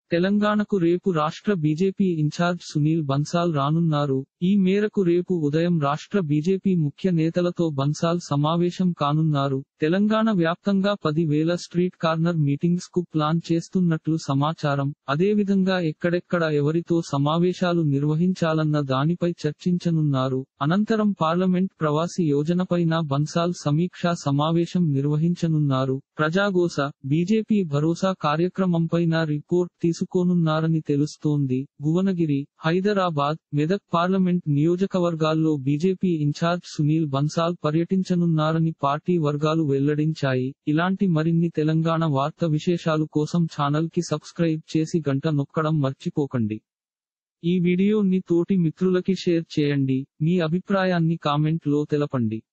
తెలంగాణకు రేపు రాష్ట్ర బీజేపీ ఇన్ఛార్జ్ సునీల్ బన్సాల్ రానున్నారు ఈ మేరకు రేపు ఉదయం రాష్ట్ర బీజేపీ ముఖ్య నేతలతో బన్సాల్ సమావేశం కానున్నారు తెలంగాణ వ్యాప్తంగా పది వేల స్ట్రీట్ కార్నర్ మీటింగ్స్ కు ప్లాన్ చేస్తున్నట్లు సమాచారం అదేవిధంగా ఎక్కడెక్కడ ఎవరితో సమావేశాలు నిర్వహించాలన్న దానిపై చర్చించనున్నారు అనంతరం పార్లమెంట్ ప్రవాసి యోజనపైన బన్సాల్ సమీక్షా సమావేశం నిర్వహించనున్నారు ప్రజాగోస బీజేపీ భరోసా కార్యక్రమంపైన రిపోర్ట్ తీసుకోనున్నారని తెలుస్తోంది భువనగిరి హైదరాబాద్ మెదక్ పార్లమెంట్ నియోజకవర్గాల్లో బీజేపీ ఇన్ఛార్జ్ సునీల్ బన్సాల్ పర్యటించనున్నారని పార్టీ వర్గాలు వెల్లడించాయి ఇలాంటి మరిన్ని తెలంగాణ వార్త విశేషాలు కోసం ఛానల్ కి సబ్స్క్రైబ్ చేసి గంట నొక్కడం మర్చిపోకండి ఈ వీడియోని తోటి మిత్రులకి షేర్ చేయండి మీ అభిప్రాయాన్ని కామెంట్ లో తెలపండి